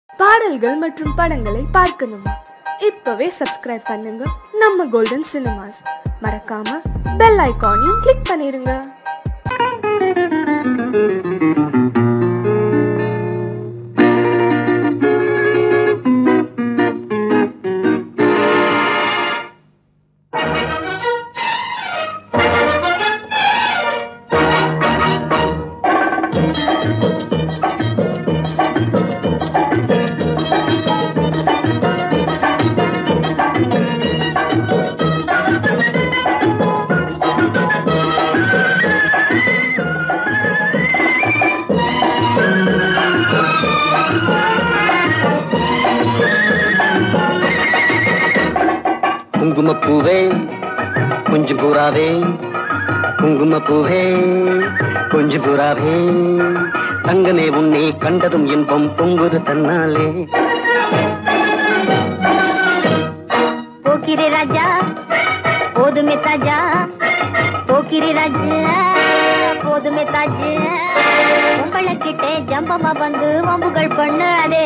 பாடல்கள் மற்றும் படங்களை பார்க்கணுமா இப்பவே சப்ஸ்கிரைப் பண்ணுங்க நம்ம கோல்டன் சினிமாஸ் மறக்காம பெல் ஐகானையும் கிளிக் பண்ணிருங்க குங்குமப்பூவே கொஞ்சம் பூராவே குங்குமப்பூவே கொஞ்சம் பூராவே தங்கமே உன்னை கண்டதும் இன்பம் பொங்குது தன்னாலே போக்கிரி ராஜா போதுமே தாஜா போக்கிரி ராஜா போதுமே தாஜா உங்களை கிட்டே ஜம்பமா வந்து வம்புகள் பண்ணாதே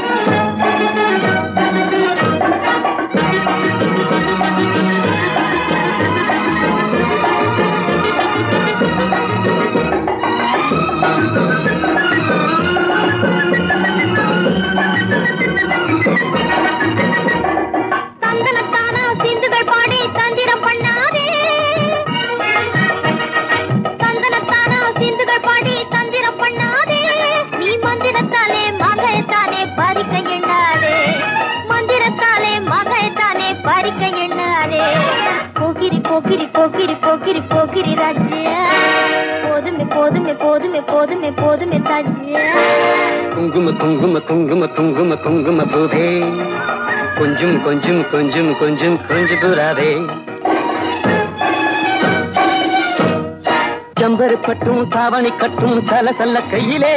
தந்தனத்தானா சிந்துகள் பாடி தந்திரம் பண்ணாதே தந்தனத்தானா சிந்துகள் பாடி தந்திரம் பண்ணாதே நீ மந்திரத்தாலே மகைத்தானே பறிக்க எண்ணாதே மந்திரத்தாலே மகைத்தானே பறிக்க எண்ணாதே போக்கிரி போக்கிரி போக்கிரி போக்கிரி போக்கிரி ராஜ்யா போதுமே போதுமே போதுமே போதுமே போதுமே தாஜ்யா குங்கும குங்கும குங்கும குங்கும குங்கும பூவே கொஞ்சம் கொஞ்சம் கொஞ்சம் கொஞ்சம் கொஞ்சம் பூராவே ஜம்பரு பட்டும் தாவணி கட்டும் சல சல்ல கையிலே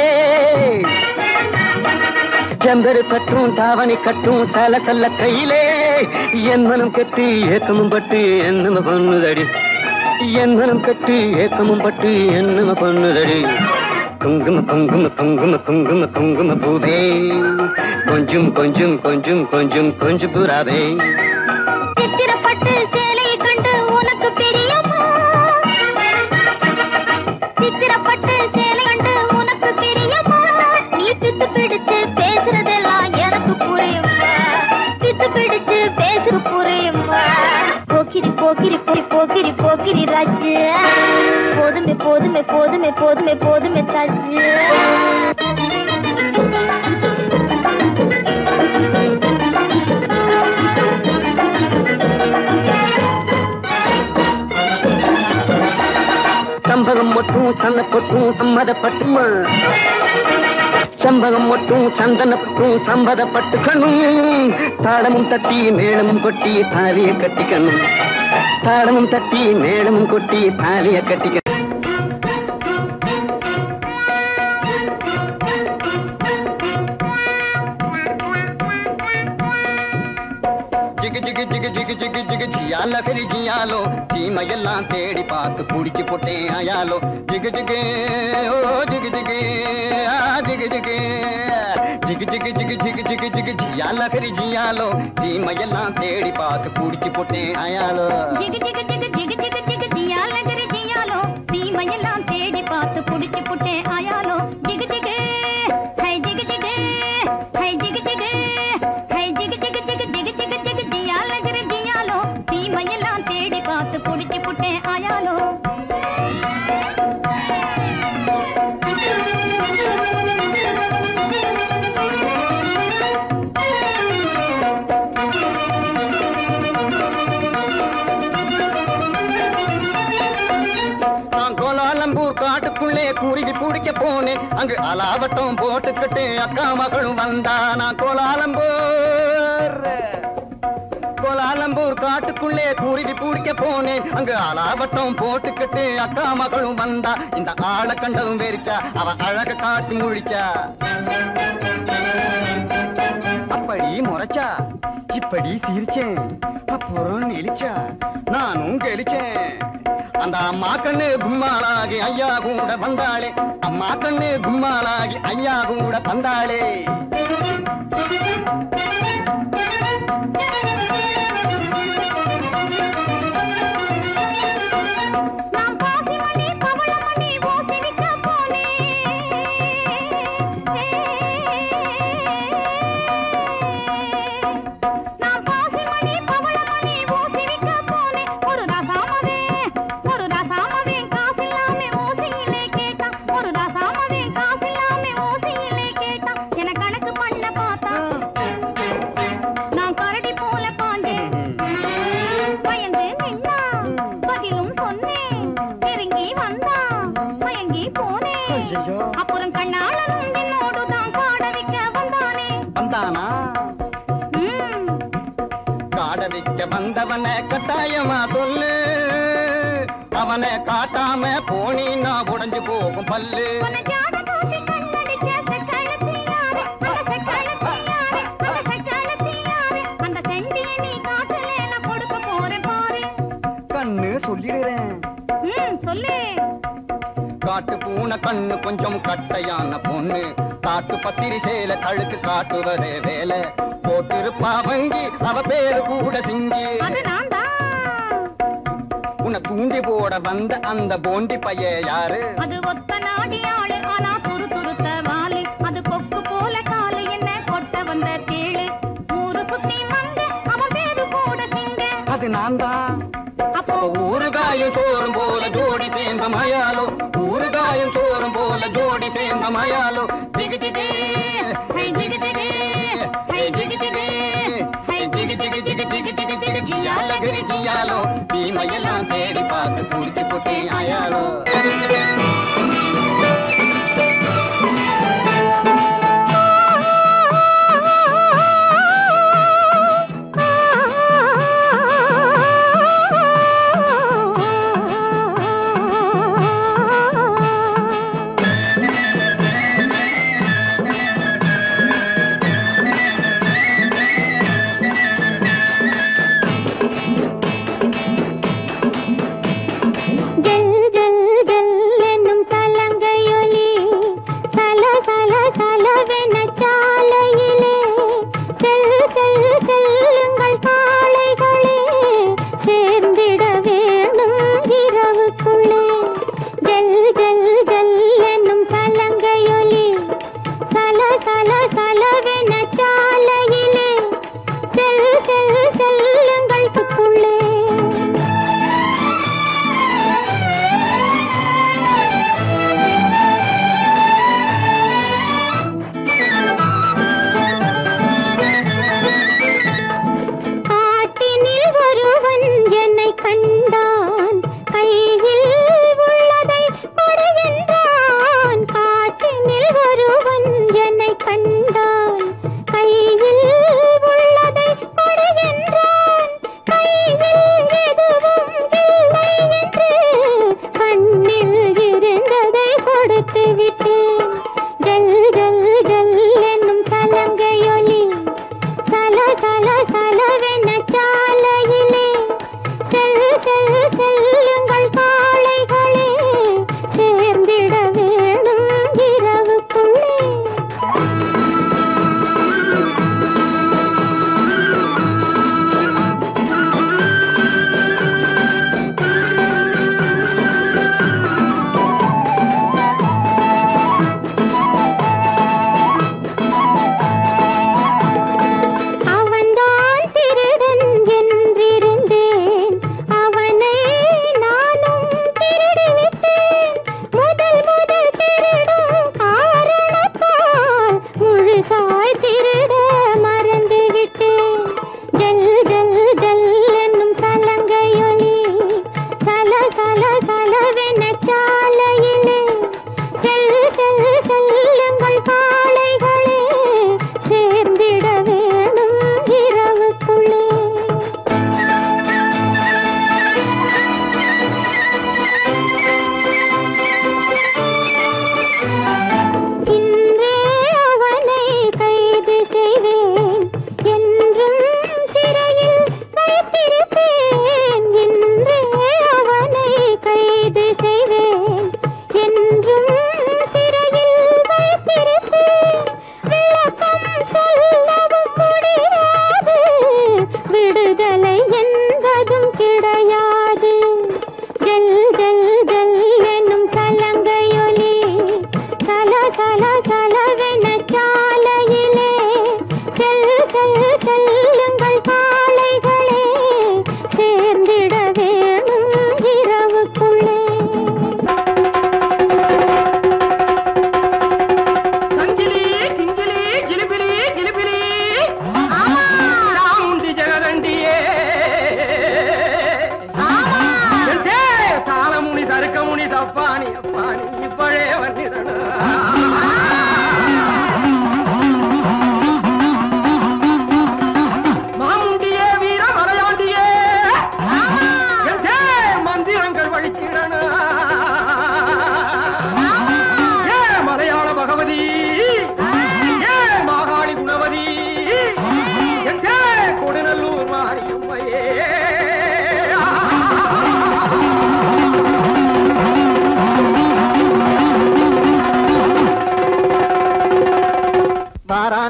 ஜம்பரு பட்டும் தாவணி கட்டும் சல சல்ல கையிலே என் மனம் கட்டி ஏக்கமும் பட்டு என்னம பண்ணுதடி என் மனம் கட்டி ஏக்கமும் பட்டு என்னம பண்ணுதடி குங்கும குங்கும குங்கும குங்கும குங்கும பூவே கொஞ்சம் கொஞ்சம் கொஞ்சம் கொஞ்சம் கொஞ்சம் பூராவே சித்திரப்பட்டு சேலையை கண்டு உனக்கு பிரியமா சித்திரப்பட்டு சேலை கண்டு உனக்கு பிரியமா நீ பித்து பிடிச்சு பேசுறதெல்லாம் எனக்கு புரியுமா பித்து பிடிச்சு பேசுற புரியுமா போக்கிரி போக்கிரி போய் போக்கிரி போக்கிரி ராஜு போதுமே போதுமே போதுமே போதுமே போதுமே தாஜு சம்பகம் மட்டும் சன்னப்பட்டும் சம்மதப்பட்டுமா சம்பகம் மட்டும் சந்தனப்பட்டும் சம்மதப்பட்டுக்கணும் தாளமும் தட்டி மேளமும் கொட்டி தாலிய கட்டிக்கணும் தாளமும் தட்டி மேளமும் கொட்டி தாலிய கட்டிக்கணும் ஜிகு ஜிகு ஜிகு ஜிகு ஜிகு ஜிகு ஜியால கரி ஜியாலோ சீமையெல்லாம் தேடி பார்த்து புடிச்சு போட்டேன் ஆயாலோ ஜிகு ஜிகு ஓ ஜிகு ஜிகு ஆ ஜிகு ஜிகு ஜிகு ஜிகு ஜிகு ஜிகு ஜிகு ஜிகு ஜியால கரி ஜியாலோ சீமையெல்லாம் தேடி பார்த்து புடிச்சு போட்டேன் ஆயாலோ ஜிகு ஜிகு ஜிகு ஜிகு ஜிகு ஜிகு ஜியால கரி ஜியாலோ சீமையெல்லாம் தேடி பார்த்து புடிச்சு புட்டேன் ஆயாலோ ஜிகு ஜிகு ஹை ஜிகு ஜிகு ஹை ஜிகு ஜிகு ஹை ஜிகு ஜிகு ஜிகு ஜிகு ஜிகு ஜிகு ஜியால கரி ஜியாலோ சீமையெல்லாம் தேடி பார்த்து புடிச்சு புட்டேன் ஆயாலோ நான் கோலாலம்பூர் காட்டுக்குள்ளே குருவி பிடிக்க போனேன் அங்கு அலாவட்டம் போட்டுக்கிட்டு அக்கா மகளும் வந்தா நான் கோலாலம்பூர் கோலாலம்பூர் காட்டுக்குள்ளே குருவி பிடிக்க போனேன் அங்கு அலாவட்டம் போட்டுக்கிட்டு அக்கா மகளும் வந்தா இந்த ஆளை கண்டதும் வெறிச்சா அவ அழக காட்டி முழிச்சா அப்படி முறைச்சா இப்படி சிரிச்சேன் அப்புறம் நெளிச்சா நானும் கெளிச்சேன் அந்த அம்மா கண்ணு கும்மாளாகி ஐயா கூட வந்தாளே அம்மா கண்ணு கும்மாளாகி ஐயா கூட வந்தாளே வந்தவனை கட்டாயமா சொல்லு அவனை காட்டாம போனீன்னா உடைஞ்சு போகும் பல்லு உன்னை ஜாட போட்டு கண்ணடிச்ச சக்காலத்தியாரே, அந்த சக்காலத்தியாரே, அந்த சக்காலத்தியாரே. அந்த செண்டியை நீ காட்டுல நான் கொடுக்க போறேன் பாரு கண்ணு சொல்லிடுறேன் ம் சொல்லு காட்டு பூனை கண்ணு கொஞ்சம் கட்டையான பொண்ணு காட்டு பத்திரி சேல கழுத்து காட்டுவதே வேலை போட்டிருப்பா வங்கி அவ பேரு கூட சிங்கி அது நான் தான் உன்னை தூண்டி போட வந்த அந்த போண்டி பைய யாரு அது ஒத்த நாடி ஆளு ஆனா துரு துருத்த வாலு அது கொக்கு போல காலு என்ன கொட்ட வந்த தேளு ஊரு சுத்தி வந்த அவன் பேரு கூட சிங்க அது நான் தான் அப்போ ஊறுகாயும் சோறும் போல ஜோடி சேர்ந்த மயாலோ ஊறுகாயும் சோறும் போல ஜோடி சேர்ந்த மயாலோ ஜிகு ஜிகு ஹை ஜிகு ஜிகு ஹை ஜிகு ஜிகு ஹை ஜிகு ஜிகு ஜிகு ஜிகு ஜிகு ஜிகு ஜியால கிரி ஜியாலோ தீமையெல்லாம் தேடி பார்த்து துடிச்சு போட்டேன் அயாலோ ஜல் ஜல் ஜல் என்னும் சலங்கையொலி சல சல சலவென சாலையிலே செல் செல் செல்லுங்கள் காளைகளே சேர்ந்திட வேணும் இரவுக்குள்ளே ஜல் ஜல் ஜல் என்னும் சலங்கையொலி சல சல சலவென சாலையிலே செல் செல் செல்லுங்கள் உள்ளே காட்டினில் ஒருவன் என்னை கண்டான் கையில் உள்ளதை கொடு என்றான் காட்டினில் ஒருவன் என்னை கண்டான் கையில் உள்ளதை கொடு என்றான் கையில் எதுவும் இல்லை என்று கண்ணில் இருந்ததை கொடுத்து விட்டேன் ஜல் ஜல் ஜல் என்னும் சலங்கையொலி சல சல சலவென சாலையிலே செல் செல் செல்லுங்கள் காளைகளே சேர்ந்திட வேணும் இரவுக்குள்ளே அவன்தான் திருடன் என்றிருந்தேன் அவனை நானும் திருடிவிட்டேன் முதல் முதல் திருடும் காரணத்தால் முழுசாய் திருட மறந்து விட்டேன் ஜல் ஜல் ஜல் என்னும் சலங்கையொலி சல சல சலவென சாலையிலே செல் செல் செல்லுங்கள் காளைகளே சேர்ந்திட வேணும் இரவுக்குள்ளே இன்றே அவனை கைது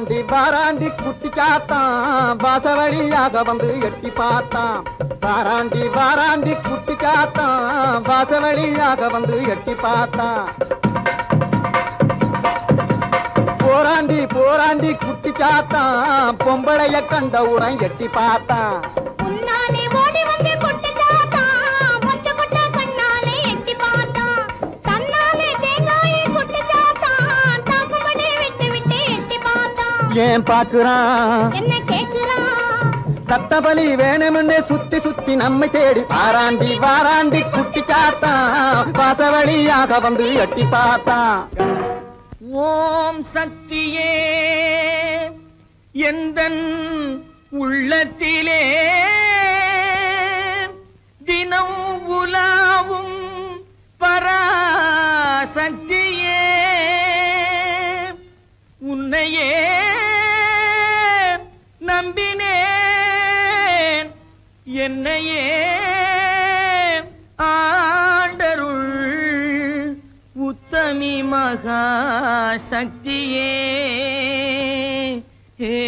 வாராண்டி வாராண்டி குட்டி சாத்தான் வாசவழியாக வந்து எட்டி பார்த்தான் வாராண்டி வாராண்டி குட்டி சாத்தான் வாசவழியாக வந்து எட்டி பார்த்தான் போராண்டி போராண்டி குட்டி சாத்தான் பொம்பளைய கண்டவுடன் எட்டி பார்த்தான் உன்னாலே ஓடி வந்து கொட்டு சாத்தான் மொத்த கொட்ட கண்ணாலே எட்டி பார்த்தான் தன்னாலே தேங்காயை கொட்டு சாத்தான் தாக்குமடி விட்டு விட்டு எட்டி பார்த்தான் ஏன் பாக்குறான் என்ன கேக்குறான் சத்தபலி வேணும்னு சுத்தி சுத்தி நம்மை தேடி வாராண்டி வாராண்டி குட்டி சாத்தான் வாசவழியாக வந்து எட்டி பார்த்தான் ஓம் சக்தியே எந்தன் உள்ளத்திலே தினம் உலாவும் பராசக்தியே உன்னையே நம்பினேன் என்னையே ஆண்டருள் உத்தமி மகா சக்தியே ஏ.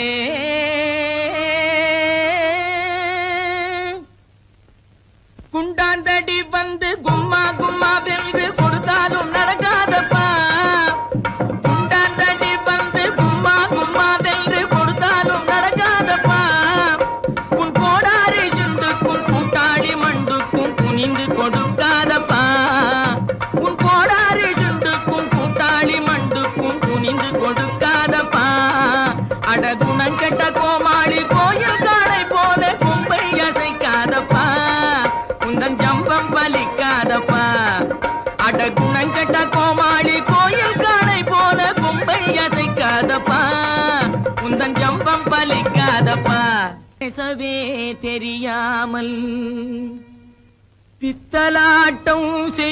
குண்டாந்தடி வந்து கும்மா கும்மா வென்று கொடுத்தாலும் நடக்காதப்பா குண்டாந்தடி வந்து கும்மா கும்மா வென்று கொடுத்தாலும் நடக்காதப்பா உன் கோடாரி சுண்டுக்கும் கூட்டாளி மண்டுக்கும் குனிந்து கொடுக்காதப்பா உன் கோடாரி சுண்டுக்கும் கூட்டாளி மண்டுக்கும் குனிந்து கொடுக்காதப்பா அட குணங்கெட்ட கோமாளி கோயில் காளை போல கும்பை அசைக்காதப்பா உந்தன் ஜம்பம் பலிக்காதப்பா அட குணங்கெட்ட கோமாளி கோயில் காளை போல கும்பை அசைக்காதப்பா உந்தன் ஜம்பம் பலிக்காதப்பா பேசவே தெரியாமல் பித்தலாட்டம்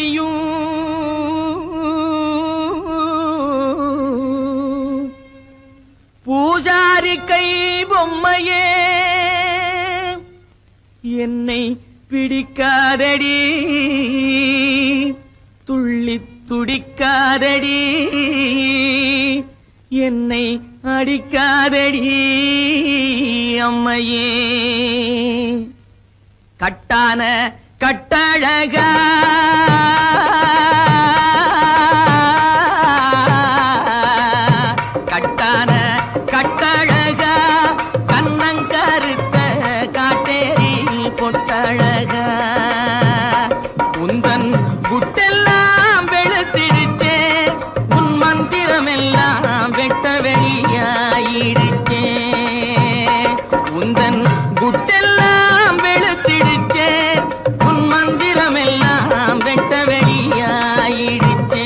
செய்யும் பூஜாரி கை பொம்மையே என்னை பிடிக்காதடி துள்ளி துடிக்காதடி என்னை அடிக்காதடி அம்மையே கட்டான கட்டழகா கட்டான கட்டழகா கண்ணங்கருத்த காட்டேரி பொட்டழகா உந்தன் குட்டெல்லாம் வெளுத்திடுச்சே உன் மந்திரமெல்லாம் வெட்ட வெளியாயிடுச்சே உந்தன் குட்டெல்லாம் வெளுத்திடுச்சே உன் மந்திரமெல்லாம் வெட்ட வெளியாயிடுச்சே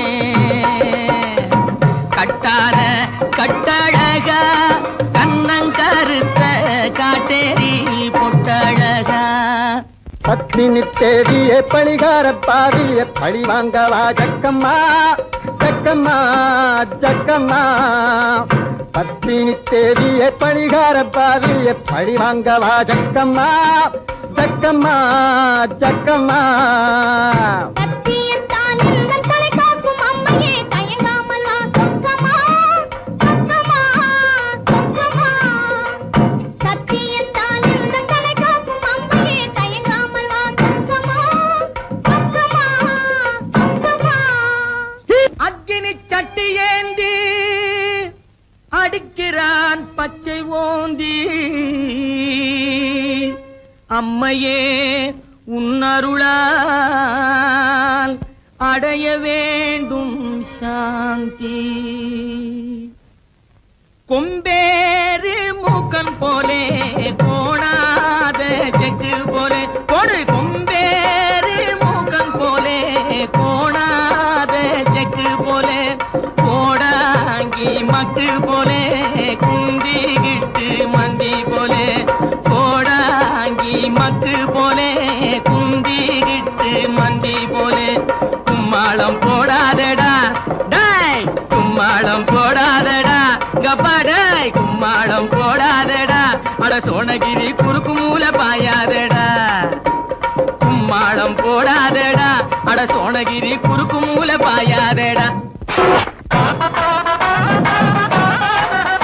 கட்டான கட்டழகா கண்ணங்கருத்த காட்டேரி பொட்டழகா பத்மினி தேடிய பழிகார பாதிய பழி வாங்கவா ஜக்கம்மா ஜக்கம்மா ஜக்கம்மா பத்தினி தேடிய பழிகார பாதிய பழி வாங்கவா ஜக்கம்மா ஜக்கம்மா ஜக்கம்மா சத்தியத்தான் எந்தன் தலை காக்கும் அம்மையே தயங்காமல் நான் சொக்கமா சொக்கமா சொக்கமா சத்தியத்தான் எந்தன் தலை காக்கும் அம்மையே தயங்காமல் நான் சொக்கமா சொக்கமா சொக்கமா அக்கினி சட்டி ஏந்தி அடிக்கிறான் பச்சை ஓந்தி அம்மையே உன்னருளால் அடைய வேண்டும் சாந்தி கொம்பேறு மூக்கன் போலே கோணாத ஜக்கு போலே கொடு கொம்பேறு மூக்கன் போலே கோணாத ஜக்கு போலே கோடாங்கி மக்கு போலே குந்திகிட்டு மந்தி போலே கோடாங்கி மக்கு போலே குந்திகிட்டு மந்தி போலே கும்மாளம் போடாதடா டேய் கும்மாளம் போடாதடா கப்பாடாய் கும்மாளம் போடாதடா அட சோனகிரி குறுக்கு மூல பாயாதடா கும்மாளம் போடாதடா அட சோனகிரி குறுக்கு மூல பாயாதடா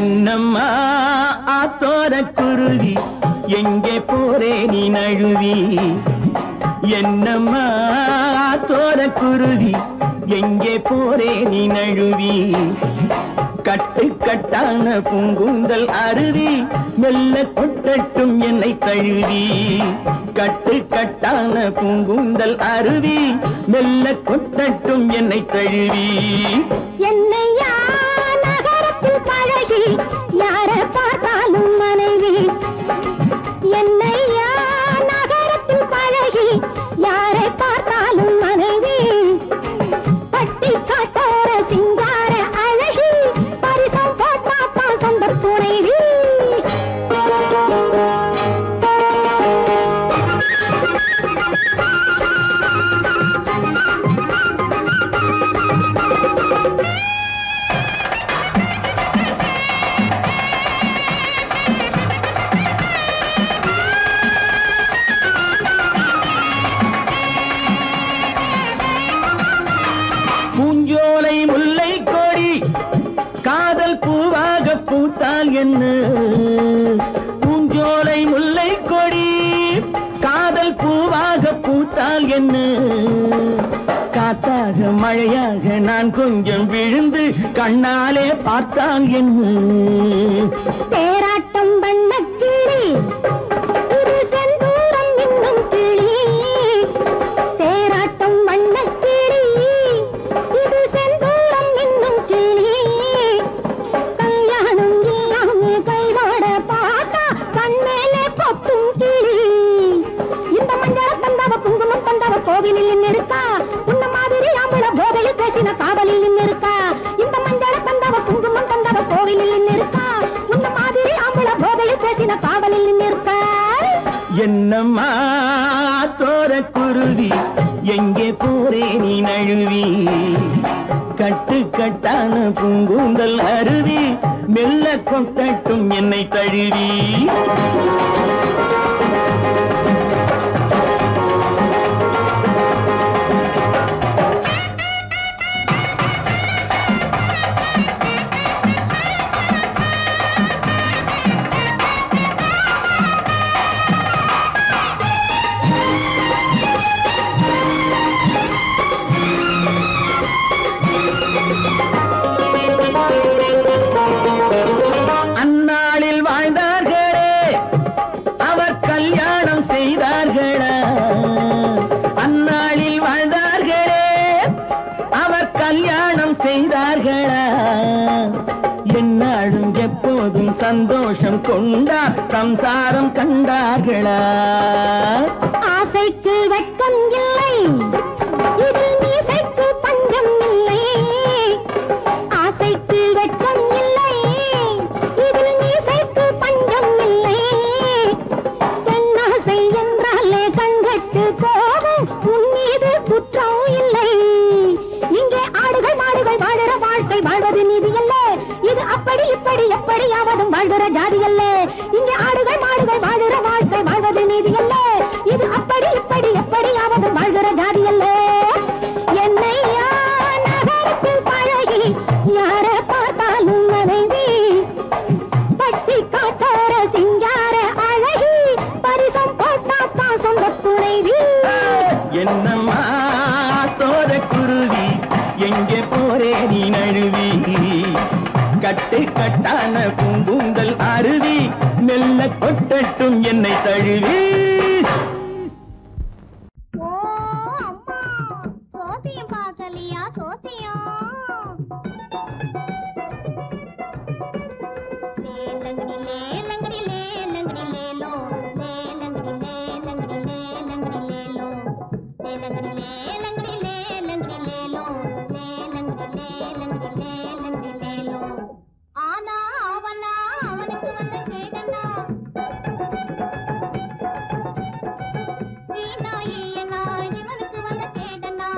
என்னம்மா ஆத்தோர குருவி எங்கே போறே நீ நழுவி என்னம்மா ஆத்தோர குருவி எங்கே போறே நீ நழுவி கட்டு கட்டான பூங்குந்தல் அருவி மெல்ல கொட்டட்டும் என்னை தழுவி கட்டு கட்டான பூங்குந்தல் அருவி மெல்ல கொட்டட்டும் என்னை தழுவி என்னையா நகரத்தில் பழகி யார பார்த்தாலும் மனைவி என்னையா நகரத்தில் பழகி யாரை பார்த்தாலும் மனைவி பட்டி காட்டார சிங்கார அழகி பரிசம் போட்டாப்பா சொந்த துணைவி பூஞ்சோலை முல்லை கொடி காதல் பூவாக பூத்தால் என்ன பூஞ்சோலை முல்லை கொடி காதல் பூவாக பூத்தால் என்ன காத்தாக மழையாக நான் கொஞ்சம் விழுந்து கண்ணாலே பார்த்தால் என்ன தேராட்டம் வண்ணக்கிளி இது செந்தூரம் இன்னும் கிளி தேராட்டம் வண்ணக்கிளி இது செந்தூரம் இன்னும் கிளி கல்யாணம் இல்லாம கைவாட பார்த்தா கண்மேலே கொத்தும் கிளி இந்த மஞ்சள தந்தவ குங்குமம் தந்தவ கோவிலில் நின்னிருக்கா உன்ன மாதிரி ஆம்பள போதையில் பேசின காவலில் நின்னிருக்கா இந்த மஞ்சள தந்தவ குங்குமம் தந்தவ கோவிலில் நின்னிருக்கா உன்ன மாதிரி ஆம்பள போதையில் பேசின காவலில் நின்னிருக்கா என்னம்மா தோர குருவி எங்கே போறே நீ நழுவி கட்டு கட்டான பூங்குந்தல் அருவி மெல்ல கொட்டட்டும் என்னை தழுவி அந்நாளில் வாழ்ந்தார்களே அவர் கல்யாணம் செய்தார்களா அந்நாளில் வாழ்ந்தார்களே அவர் கல்யாணம் செய்தார்களா என்னாலும் எப்போதும் சந்தோஷம் கொண்டார் சம்சாரம் கண்டார்களா ஆசைக்கு வெட்கம் இல்லை இதில் மீசைக்கு பஞ்சம் இல்லை ஆசைக்கு வெட்கம் இல்லை இதில் மீசைக்கு பஞ்சம் இல்லை பெண்ணாசை என்றாலே கண்கட்டு போகும் உன் மீது குற்றம் இல்லை இங்கே ஆடுகள் மாடுகள் வாழுற வாழ்க்கை வாழ்வது நீதி அல்ல இது அப்படி இப்படி எப்படியாவதும் வாழ்கிற ஜாதி அல்ல இங்கே ஆடுகள் மாடுகள் வாழுற வாழ்க்கை வாழ்வது நீதி அல்ல இது அப்படி இப்படி எப்படியாவதும் வாழ்கிற ஜாதி அல்ல என்னையா நகரத்தில் பழகி யார பார்த்தாலும் மனைவி பட்டி காட்டார சிங்கார அழகி பரிசம் போட்டாக்கா சொந்த துணைவி என்னம்மா தோர குருவி எங்கே போறே நீ நழுவி கட்டு கட்டான பூங்குந்தல் அருவி மெல்ல கொட்டட்டும் என்னை தழுவி ஓ அம்மா சோசியம் பார்க்கலையா சோசியம் லேலங்கடி லேலங்கடி லேலங்கடி லேலோ லேலங்கடி லேலங்கடி லேலங்கடி லேலோ லேலங்கடி லேலங்கடி லேலங்கடி லேலோ லேலங்கடி லேலங்கடி லேலங்கடி லேலோ ஆனா அவனா அவனுக்கு வந்த கேடனா வீணா இல்லனா இவனுக்கு வந்த கேடனா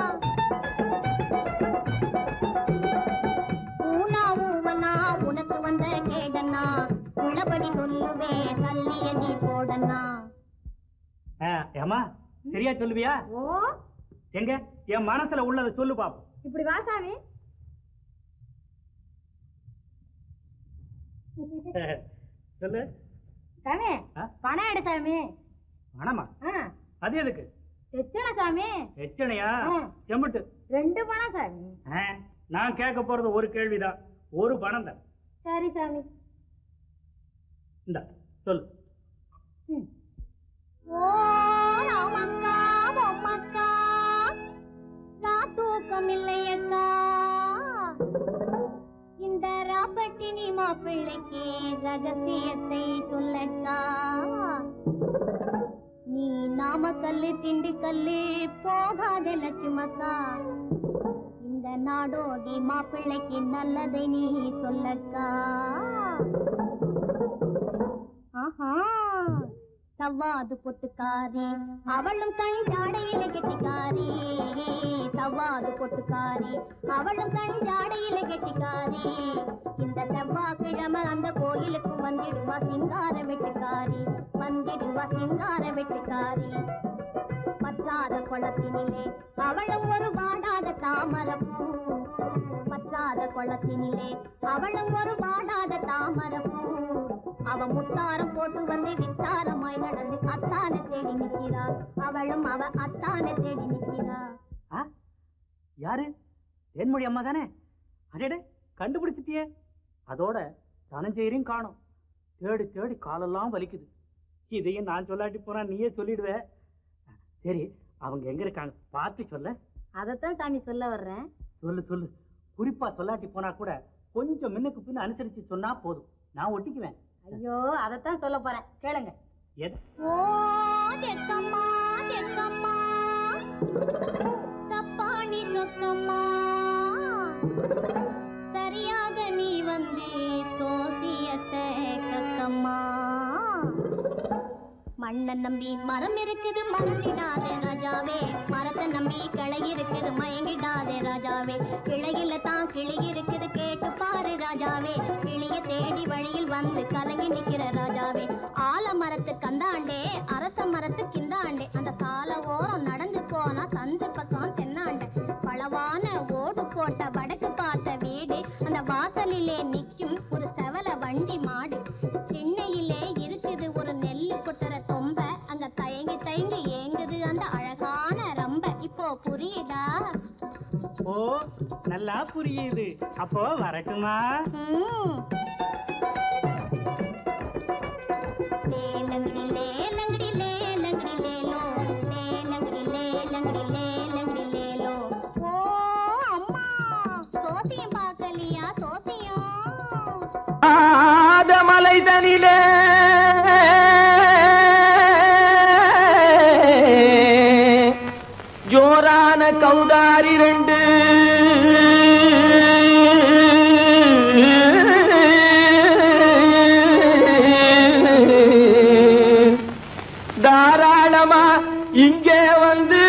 ஊனா ஊவனா உனக்கு வந்த கேடனா உள்ளபடி சொல்லுவே தள்ளிய நீ போடனா ஏமா சரியா சொல்லுவியா ஓ எங்க என் மனசுல உள்ளதை சொல்லு பாப்போம் இப்படி வா சாமி சொல்லு சாமி ஆ? பணம் எடு சாமி பணமா ஆ, அது எதுக்கு எத்தனை சாமி எச்சனையா ஆ. செம்புட்டு ரெண்டு பணம் சாமி ஆ, நான் கேட்க போறது ஒரு கேள்விதான் ஒரு பணம் தான் சரி சாமி இந்த சொல்லு ம். ஓ ராமக்கா பொம்மக்கா நான் தூக்கம் இல்லையக்கா இந்த ராப்பட்டினி மாப்பிள்ளைக்கு ரகசியத்தை சொல்லக்கா நீ நாமக்கல்லு திண்டுக்கல்லு போகாத லட்சுமக்கா இந்த நாடோடி மாப்பிள்ளைக்கு நல்லதை நீ சொல்லக்கா ஆஹா சவ்வாது பொட்டுக்காரி அவளும் கண் ஜாடையில கெட்டிக்காரி சவ்வாது பொட்டுக்காரி அவளும் கண் ஜாடையில கெட்டிக்காரி இந்த செவ்வாய்க்கிழமை அந்த கோயிலுக்கு வந்திடுவா சிங்கார வெட்டுக்காரி வந்திடுவா சிங்கார வெட்டுக்காரி பற்றாத குளத்தினிலே அவளும் ஒரு வாடாத தாமரப்பூ பற்றாத குளத்தினிலே அவளும் ஒரு வாடாத தாமரப்பூ அவ முத்தாரம் போட்டு வந்து வித்தாரமாய் நடந்து அத்தான தேடி நிக்கிறா அவளும் அவ அத்தான தேடி நிக்கிறா ஆ? யாரு தேன்மொழி அம்மா தானே அடடே கண்டுபிடிச்சிட்டியே அதோட தனஞ்செயரையும் காணோம் தேடி தேடி காலெல்லாம் வலிக்குது இதையும் நான் சொல்லாட்டி போனா நீயே சொல்லிடுவ சரி அவங்க எங்க இருக்காங்க பார்த்து சொல்ல அதத்தான் சாமி சொல்ல வர்றேன் சொல்லு சொல்லு குறிப்பா சொல்லாட்டி போனா கூட கொஞ்சம் முன்னுக்கு பின்ன அனுசரிச்சு சொன்னா போதும் நான் ஒட்டிக்குவேன் ஐயோ அதத்தான் சொல்ல போறேன் கேளுங்க எது ஓ தெக்கம்மா தெக்கம்மா தப்பாணி சொக்கம்மா சரியாக நீ வந்து சோசியத்தை கக்கம்மா மண்ணை நம்பி மரம் இருக்குது மறந்திடாதே ராஜாவே மரத்தை நம்பி கிளை இருக்குது மயங்கிடாதே ராஜாவே கிளையில தான் கிளி இருக்குது கேட்டு பாரு ராஜாவே கிளிய தேடி வழியில் வந்து கலங்கி நிக்கிற ராஜாவே ஆல மரத்து கந்தாண்டே அரச மரத்து கிந்தாண்டே அந்த சால ஓரம் நடந்து போனா சந்து பக்கம் தென்னாண்டே பளவான ஓடு போட்ட வடக்கு பார்த்த வீடு அந்த வாசலிலே நிக்கும் ஒரு செவல வண்டி மாடு திண்ணையிலே இருக்குது ஒரு நெல்லு கொட்டுற தொம்ப அங்க தயங்கி தயங்கி ஏங்குது அந்த அழகான ரம்ப இப்போ புரியுதா ஓ நல்லா புரியுது அப்போ வரட்டுமா ம். லேலங்கடி லேலங்கடி லேலங்கடி லேலோ லேலங்கடி லேலங்கடி லேலங்கடி லேலோ ஓ அம்மா சோசியம் பார்க்கலையா சோசியம் ஆதமலை தனிலே ஜோரான கௌதாரி ரெண்டு தாராளமா இங்கே வந்து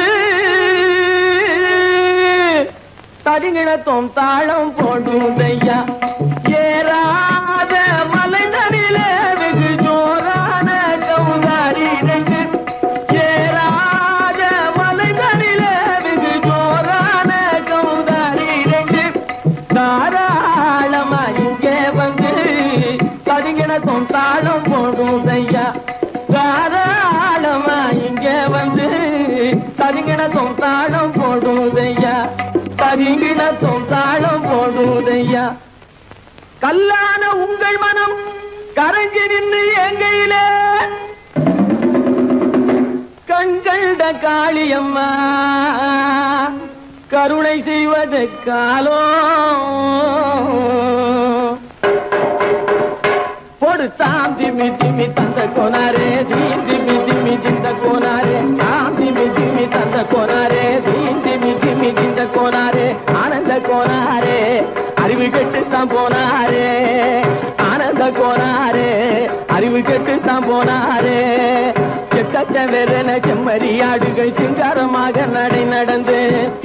தடிநிலத்தும் தாளம் போடுதையா ஏறாத மலை நடிலே வெகு ஜோரான கௌதாரி ரெண்டு ஏறாத மலை நடிலே வெகு ஜோரான கௌதாரி ரெண்டு தாராளமா இங்கே வந்து தடிநிலத்தும் தாளம் போடுதையா தாராளமா இங்கே வந்து தரிங்கிணத்தும் தாளம் போடுதையா தரிங்கிணத்தும் தாளம் போடுதையா கல்லான உங்கள் மனம் கரைஞ்சி நின்று எங்கையிலே கண்கண்ட காளியம்மா கருணை செய்வது காலோ போடு தாம் திமி திமி தந்த கோனாரே தீம் திமி திமி திந்த கோனாரே தாம் திமி திமி தந்த கோனாரே தீம் திமி திமி திந்த கோனாரே ஆனந்த கோனாரே அறிவு கெட்டு தான் போனாரே ஆனந்த கோனாரே அறிவு கெட்டு தான் போனாரே செக்கச்ச வெறன செம்மறியாடுகள் சிங்காரமாக நடை நடந்து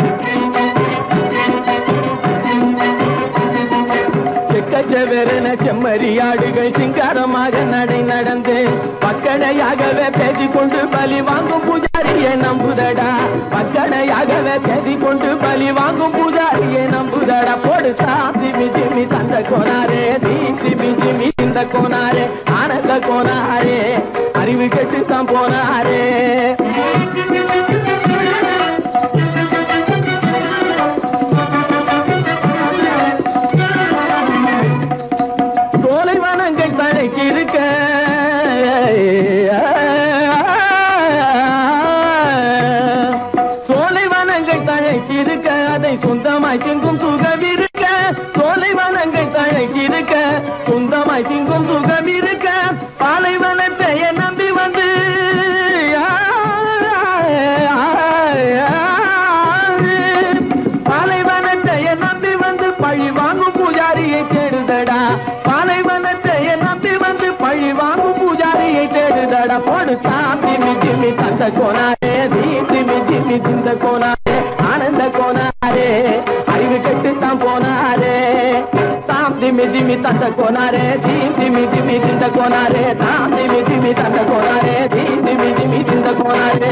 செக்கச்சவெறன செம்மறியாடுகள் சிங்காரமாக நடை நடந்து பக்கடையாகவே பேசிக்கொண்டு பலி வாங்கும் பூஜாரியை நம்புதடா பக்கடையாகவே பேசிக்கொண்டு பலி வாங்கும் பூஜாரியை நம்புதடா போடு சாந்தி மிதிமி தந்த கோனாரே தீ திமி திமி இந்த தந்த கோனாரே ஆனந்த கோனாரே அறிவு கெட்டு தான் போனாரே சோலை வனங்கள் தழைக்கிருக்க சோலை வனங்கள் தழைக்கிருக்க அதை சொந்தமாய் திங்கும் சுகம் இருக்க சோலை வனங்கள் தழைக்கிருக்க சொந்தமாய் திங்கும் சுகம் இருக்க பாலைவனத்தை நம்பி வந்து பாலைவனத்தை நம்பி வந்து பழி வாங்கும் பூஜாரியை தேடுதடா பாலைவனத்தை நம்பி வந்து பழி வாங்கும் பூஜாரியை தேடுதடா போடு தாம் திமி திமி தந்த கோனாரே தீ திமி திமி திந்த கோனாரே ஆனந்த கோனாரே அறிவு கெட்டு தான் போனாரே தாம் திமி திமி தந்த கோனாரே தீ திமி திமி திந்த கோனாரே தாம் திமி திமி தந்த கோனாரே தீ திமி திமி திந்த கோனாரே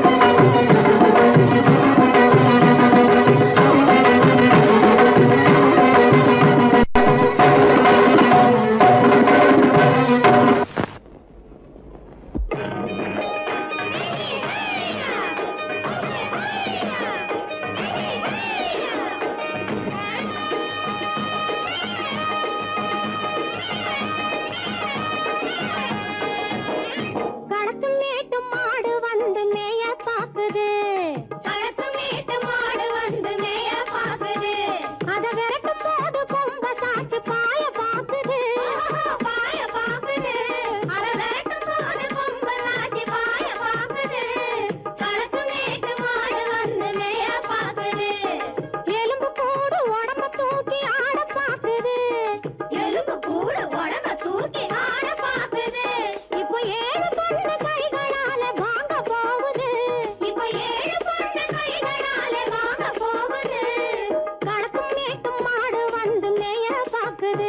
கடத்து மேட்டு மாடு வந்து மேய பாக்குது கடத்து மேட்டு மாடு வந்து மேய பாக்குது அத விரட்டு போது கொம்ப சாச்சு பாய பாக்குது பாய பாக்குது அத விரட்டு போது கொம்ப சாச்சு பாய பாக்குது கடத்து மேட்டு மாடு வந்து மேய பாக்குது எலும்பு கூடு உடம்ப தூக்கி ஆட பாக்குது எலும்பு கூடு உடம்ப தூக்கி ஆட பாக்குது இப்போ ஏழு பொண்ணு கைகளால வாங்க போகுது இப்போ ஏழு பொண்ணு கைகளால வாங்க போகுது களத்தும் மேட்டும் மாடு வந்து மேய பாக்குது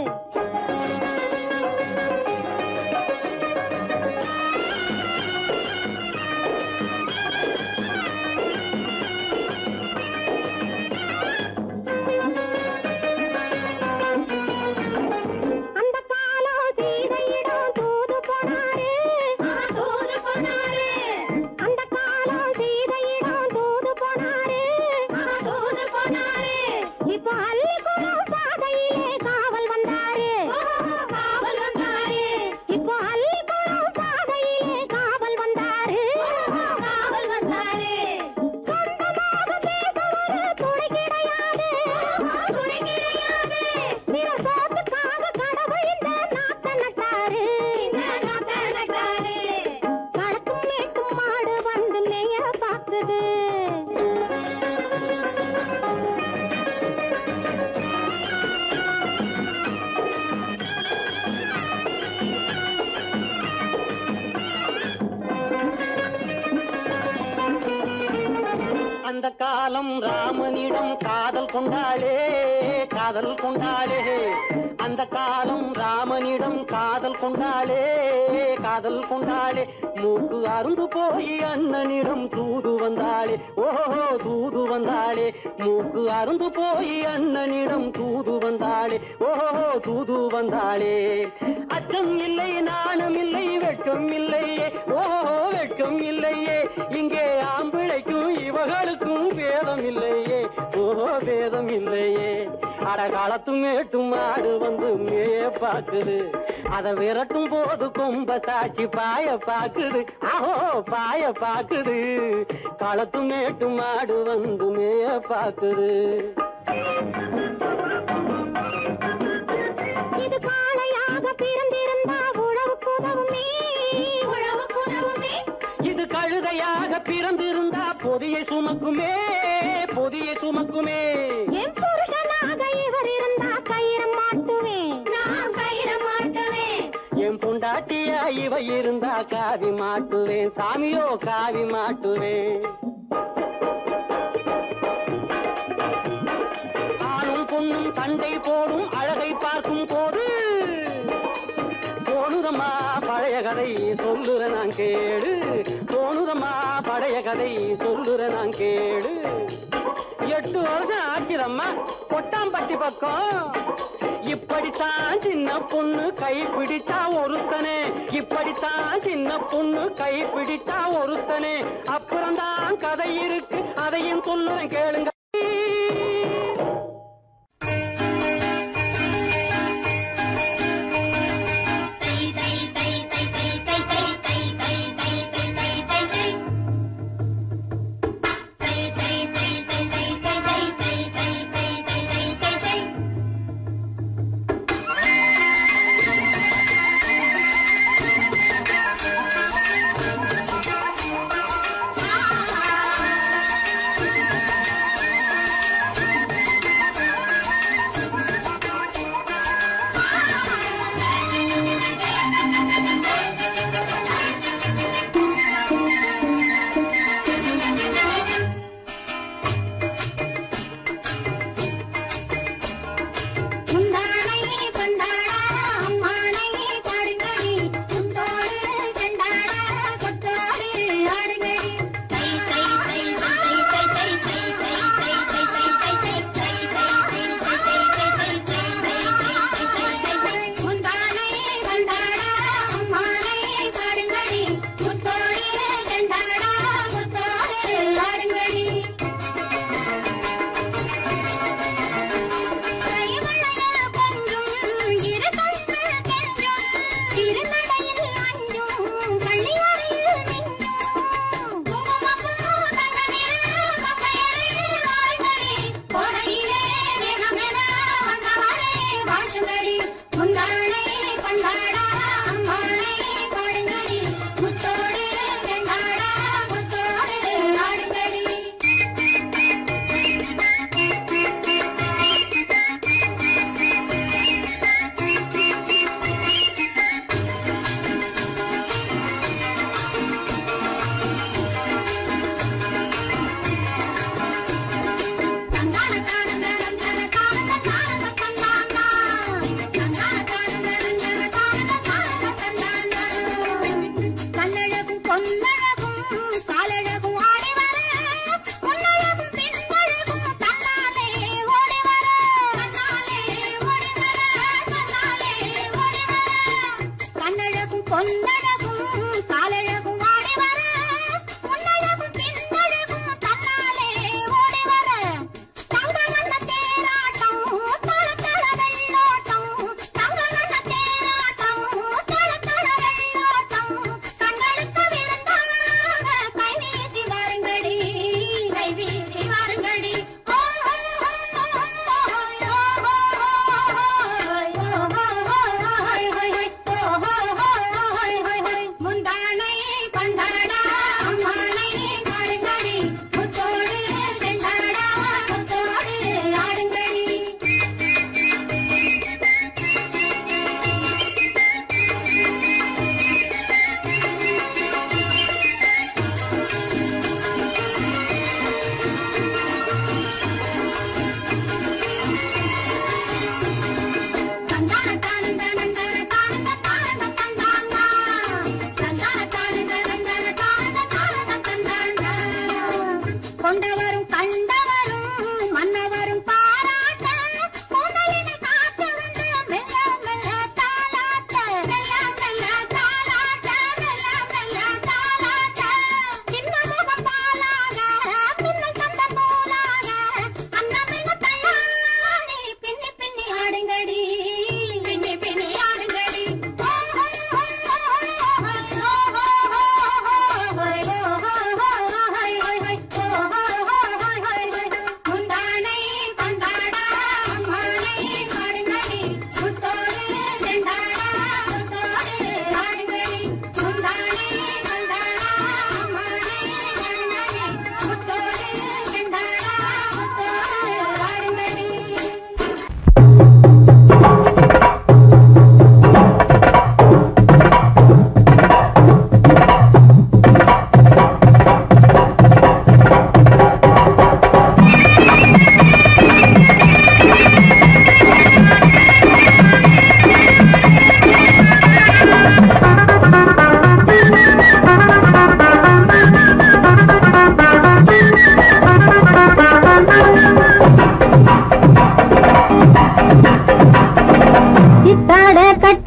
அந்த காலம் சீதையிடம் தூது போனாரு தூது போனாரு அந்த காலம் சீதையிடம் தூது போனாரு தூது போனாரு இப்போ அள்ளிக்குளம் பாதையிலே காவல் வந்தாரு காவல் வந்தாரு இப்போ அள்ளிக்குளம் பாதையிலே காவல் வந்தாரு காவல் வந்தாரு சொந்தமாக பேச ஒரு துணை கிடையாது துணை கிடையாது பிற சோத்துக்காக கடவுள் இந்த நாட்டை நட்டாரு இந்த நாட்டை நட்டாரு கடத்தும் மேட்டும் மாடு வந்து மேய பாக்குது அந்த காலம் ராமனிடம் காதல் கொண்டாளே காதல் கொண்டாளே அந்த காலம் ராமனிடம் காதல் கொண்டாளே காதல் கொண்டாளே மூக்கு அருந்து போய் அண்ணனிடம் தூது வந்தாளே ஓஹோ தூது வந்தாளே மூக்கு அருந்து போய் அண்ணனிடம் தூது வந்தாளே ஓஹோ தூது வந்தாளே அச்சம் இல்லை நாணம் இல்லை வெட்கம் இல்லையே ஓஹோ வெட்கம் இல்லையே இங்கே ஆம்பிளைக்கும் இவர்களுக்கும் வேதம் இல்லையே ஓஹோ வேதம் இல்லையே அட காலத்தும் மேட்டும் மாடு வந்து மேய பாக்குது அத விரட்டும் போது கொம்ப சாட்சி பாய பாக்குது ஆஹோ பாய பாக்குது களத்தும் மேட்டும் மாடு வந்து மேய பாக்குது இது காளையாக பிறந்திருந்தா உழவுக்கு உதவுமே உழவுக்கு உதவுமே இது கழுதையாக பிறந்திருந்தா பொதியை சுமக்குமே பொதியை சுமக்குமே என் புருஷனாக இவர் இருந்தா கயிறு மாட்டுவேன் நான் கயிறு மாட்டுவேன் என் பொண்டாட்டியா இவ இருந்தா காவி மாட்டுவேன் சாமியோ காவி மாட்டுவேன் ஆணும் பொண்ணும் சண்டை போடும் அழகை பார்க்கும் போது தோணுதம்மா பழைய கதை சொல்லுற நான் கேடு தோணுதம்மா பழைய கதை சொல்லுற நான் கேடு எட்டு வருஷம் ஆச்சுதம்மா கொட்டாம்பட்டி பக்கம் இப்படித்தான் சின்ன பொண்ணு கை பிடிச்சா ஒருத்தனே இப்படித்தான் சின்ன பொண்ணு கை பிடிச்சா ஒருத்தனே அப்புறம்தான் கதை இருக்கு அதையும் சொல்லுறேன் கேளுங்க ஆ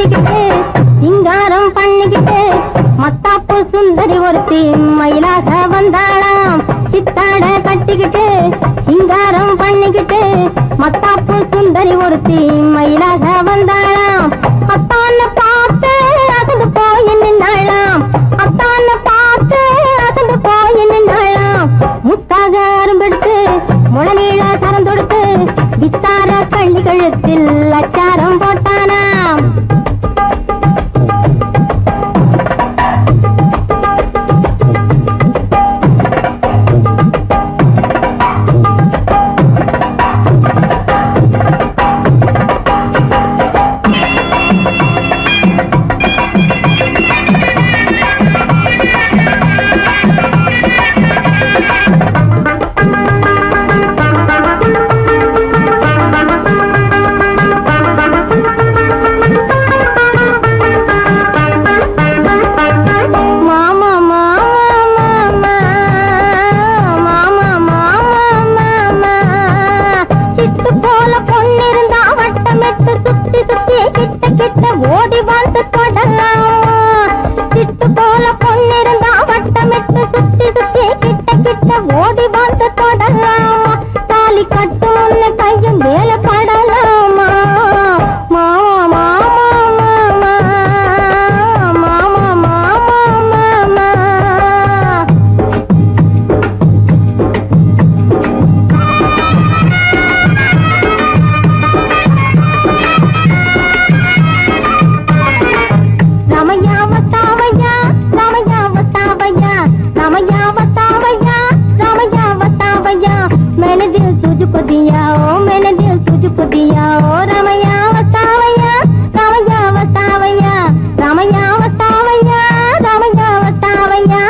கட்டிக்கிட்டு சிங்காரம் பண்ணிக்கிட்டு மத்தாப்பு சுந்தரி ஒருத்தி மயிலாக வந்தாளாம் சித்தாட கட்டிக்கிட்டு சிங்காரம் பண்ணிக்கிட்டு மத்தாப்பு சுந்தரி ஒருத்தி மயிலாக வந்தாளாம் அத்தான பார்த்து அசந்து போய் நின்னாளாம் அத்தான பார்த்து அசந்து போய் நின்னாளாம் முத்தாக அரும்பெடுத்து முளநீள சரம் தொடுத்து வித்தார கள்ளி கழுத்தில் அச்சாரம் போட்டானாம் மாமா மாமா மாமா மாமா மாமா மாமா சிட்டு போல பொண்ணிருந்தா வட்டமிட்டு சுத்தி சுத்தி கிட்ட கிட்ட ஓடி வந்து தொடலாம் சிட்டு போல பொண்ணிருந்தா வட்டமிட்டு சுத்தி சுத்தி கிட்ட கிட்ட ஓடி வந்து தொடலாம் தாலி கட்டு ஒண்ணு கையும் மேல படலாமா மாமா மாமா மாமா மாமா மாமா ரமையா வத்தாவையா ரமையா வத்தாவையா ரமையா வத்தாவையா ரமையா வத்தாவையா मैंने दिल तुझको दिया ओ मैंने दिल तुझको दिया ओ रमैया वतावैया रमैया वतावैया रमैया वतावैया रमैया वतावैया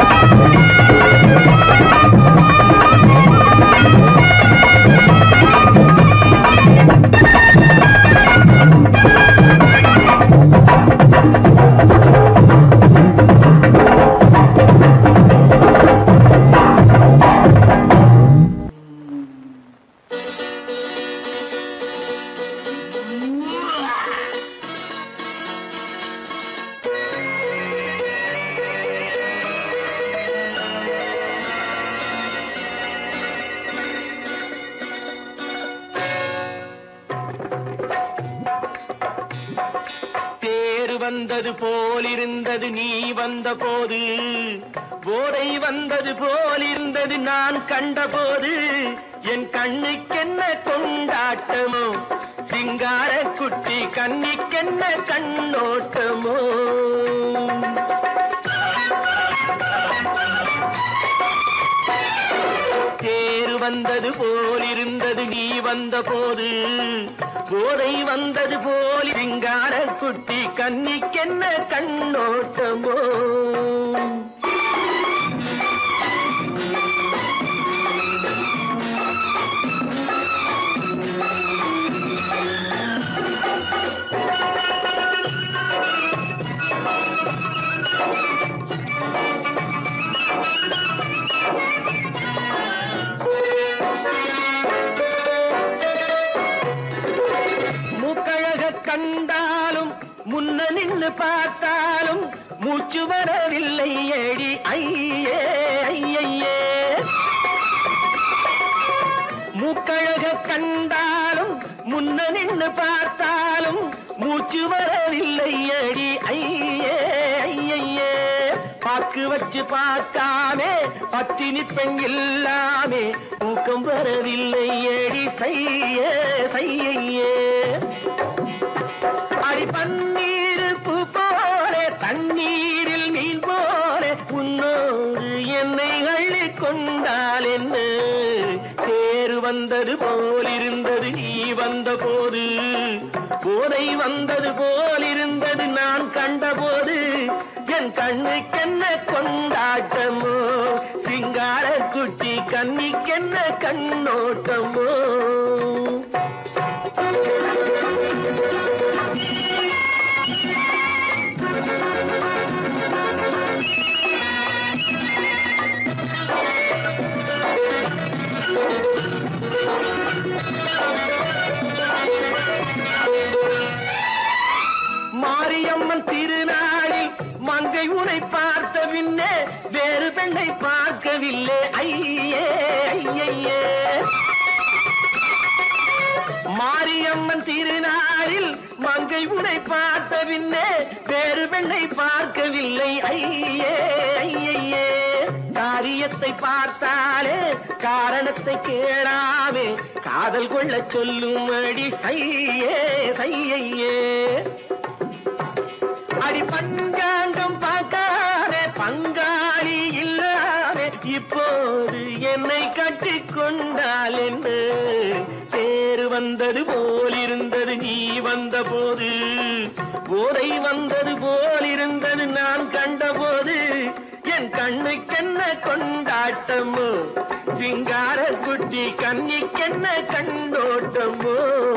தேர் வந்தது போலிருந்தது நீ வந்த போது போதை வந்தது போலிருந்தது நான் கண்டபோது என் கண்ணுக்கென்ன கொண்டாட்டமோ சிங்கார குட்டி கண்ணிக்கென்ன கண்ணோட்டமோ தேர் வந்தது போலிருந்தது நீ வந்த போது போதை வந்தது போல் சிங்கார குட்டி கண்ணிக்கென்ன கண்ணோட்டமோ மூக்கழக கண்டாலும் முன்ன நின்னு பார்த்தாலும் மூச்சு வரவில்லை ஏடி ஐயே ஐயையே மூக்கழக கண்டாலும் முன்ன நின்னு பார்த்தாலும் மூச்சு வரவில்லை அடி ஐயே ஐயையே பாக்கு வச்சு பார்க்காமே பத்தினி பெண் இல்லாமே தூக்கம் வரவில்லை அடி செய்ய செய்யையே அடி பன்னீர் பூ போல தண்ணீரில் மீன் போல உன்னோடு என்னை அள்ளி கொண்டால் என்ன தேர் வந்தது போலிருந்தது நீ வந்த போது போதை வந்தது போலிருந்தது நான் கண்டபோது என் கண்ணுக்கென்ன கொண்டாட்டமோ சிங்கார குட்டி கண்ணிக்கென்ன கண்ணோட்டமோ அம்மன் திருநாளில் மங்கை உனை பார்த்த பின்னே வேறு பெண்ணை பார்க்கவில்லை ஐயே ஐயே காரியத்தை பார்த்தாலே காரணத்தை கேளாமே காதல் கொள்ள சொல்லும் அடி சையே சையே அடி பஞ்சாங்கம் பார்க்காதே பங்காளி இல்லாதே இப்போது என்னை கட்டி கொண்டால் என்று தேர் வந்தது போல் இருந்தது நீ வந்த போது போதை வந்தது போல் இருந்தது நான் கண்டபோது என் கண்ணுக்கென்ன கொண்டாட்டமோ சிங்கார குட்டி கண்ணிக்கென்ன கண்டோட்டமோ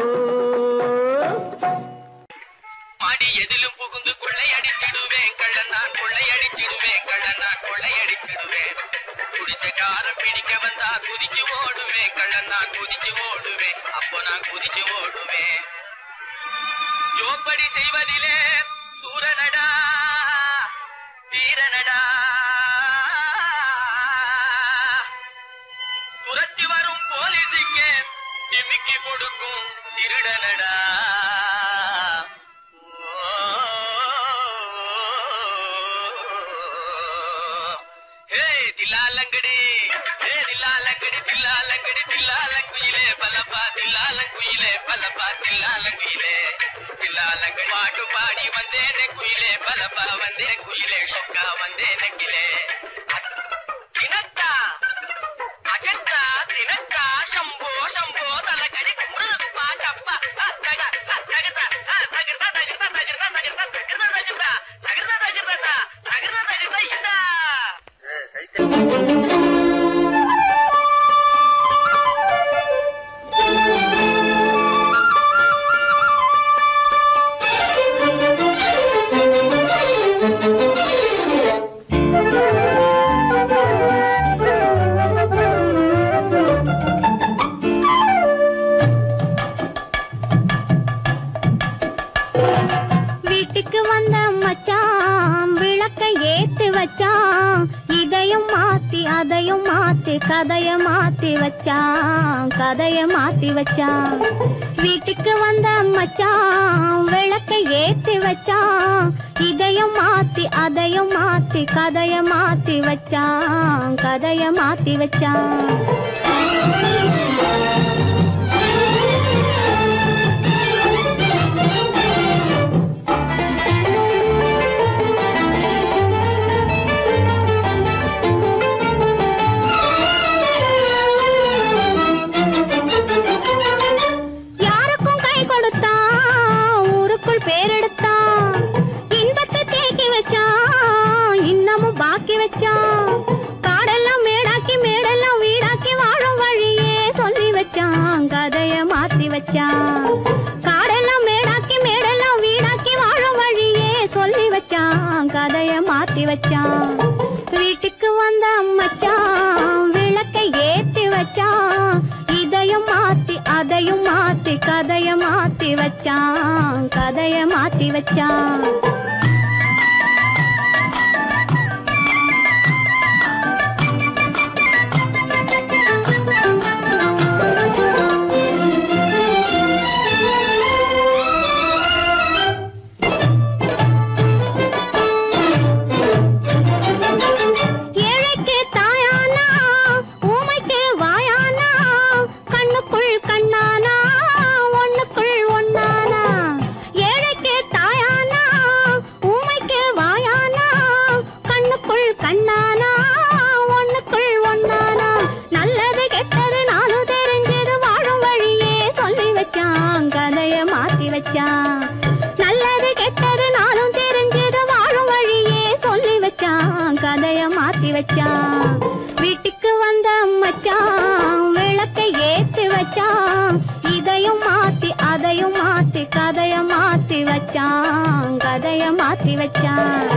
மாடி எதிலும் புகுந்து கொள்ளையடித்திடுவேன் கள்ளன் நான் கொள்ளையடித்திடுவேன் கள்ளன் நான் கொள்ளையடித்திடுவேன் குடிச்ச காரம் பிடிக்க வந்தா குதிச்சு ஓடுவேன் கள்ளன் நான் குதிச்சு ஓடுவேன் அப்போ நான் குதிச்சு ஓடுவேன் ஜோப்படி செய்வதிலே சூரனடா வீரனடா துரத்தி வரும் போலீஸுக்கு நிமிக்கி கொடுக்கும் திருடனடா ஹே தில்லாலங்கடி ஹே தில்லாலங்கடி தில்லாலங்கடி தில்லாலங்குயிலே பலப்பா தில்லாலங்குயிலே பலப்பா தில்லாலங்குயிலே தில்லாலங்கடி பாட்டு பாடி வந்தேனே குயிலே பலப்பா வந்தே குயிலே சொக்கா வந்தேனே கிளே தினத்தா அகத்தா தினத்தா சம்போ சம்போ தலகடி குமுறப்பா டப்பா தகதா தகதா தகதா தகதா தகதா தகதா தகதா தகதா தகதா தகதா தகதா தகதா இதா வீட்டுக்கு வந்த மச்சான் விளக்க ஏத்தி வச்சான் இதையும் மாத்தி அதையும் மாத்தி கதைய மாத்தி வச்சான் கதைய மாத்தி வச்சான் வீட்டுக்கு வந்த மச்சான் விளக்க ஏத்தி வச்சான் இதையும் மாத்தி அதையும் மாத்தி கதைய மாத்தி வச்சான் கதைய மாத்தி வச்சான் யாருக்கும் கை கொடுத்தான் ஊருக்குள் பேரெடுத்தான் இன்பத்தை தேக்கி வச்சான் இன்னமும் பாக்கி வச்சான் காடெல்லாம் மேடாக்கி மேடெல்லாம் வீடாக்கி வாழும் வழியே சொல்லி வச்சான் கதைய மாத்தி வச்சான் காடெல்லாம் மேடாக்கி மேடெல்லாம் வீடாக்கி வாழும் வழியே சொல்லி வச்சான் கதைய மாத்தி வச்சான் வீட்டுக்கு வந்த மச்சான் விளக்கை ஏத்தி வச்சான் இதையும் மாத்தி அதையும் மாத்தி கதைய மாத்தி வச்சான் கதைய மாத்தி வச்சான் ஏழைக்கு தாயானா ஊமைக்கு வாயானா கண்ணுக்குள் கண்ணானா ஒண்ணுக்குள் ஒண்ணானா ஏழைக்கு தாயானா ஊமைக்கு வாயானா கண்ணுக்குள் கண்ணானா ஒண்ணுக்குள் ஒண்ணானா நல்லது கெட்டது நானும் தெரிஞ்சது வாழும் வழியே சொல்லி வச்சான் கதைய மாத்தி வச்சான் நல்லது கெட்டது நானும் தெரிஞ்சது வாழும் வழியே சொல்லி வச்சான் கதைய மாத்தி வச்சான் வீட்டுக்கு வந்த மச்சான் விளக்கை ஏத்தி வச்சான் இதையும் மாத்தி அதையும் மாத்தி கதைய மாத்தி வச்சான் கதைய மாத்தி வச்சான்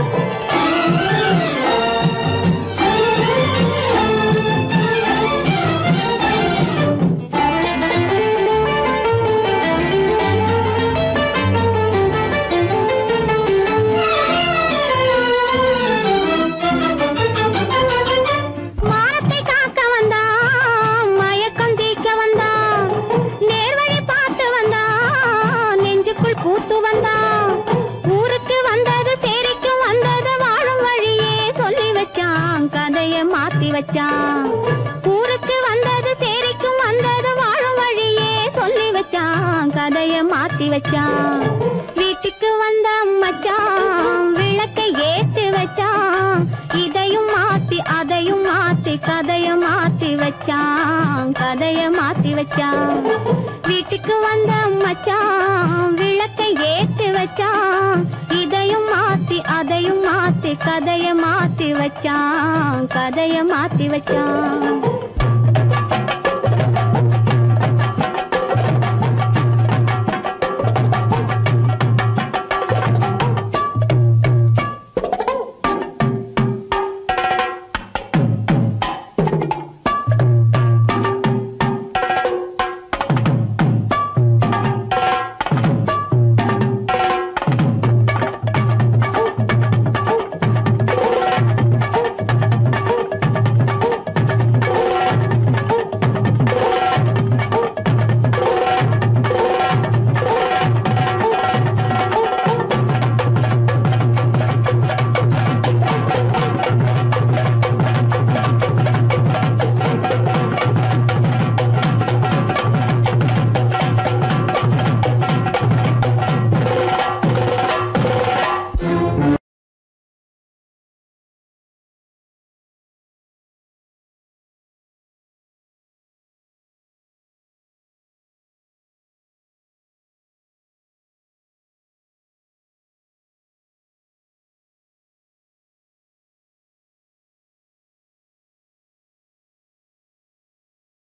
மானத்தை காக்க வந்தான் மயக்கம் தீக்க வந்தான் நேர்வழி பார்த்து வந்தான் வச்சான் ஊருக்கு வந்தது சேரிக்கும் வந்தது வாழும் வழியே சொல்லி வச்சான் கதைய மாத்தி வச்சான் வீட்டுக்கு வந்த மச்சான் விளக்கை ஏத்தி வச்சான் இதையும் மாத்தி அதையும் மாத்தி கதைய மாத்தி வச்சான் கதைய மாத்தி வச்சான் வீட்டுக்கு வந்த மச்சான் விளக்கை ஏத்தி வச்சான் இதையும் மாத்தி அதையும் மாத்தி கதைய மாத்தி வச்சான் கதைய மாத்தி வச்சான்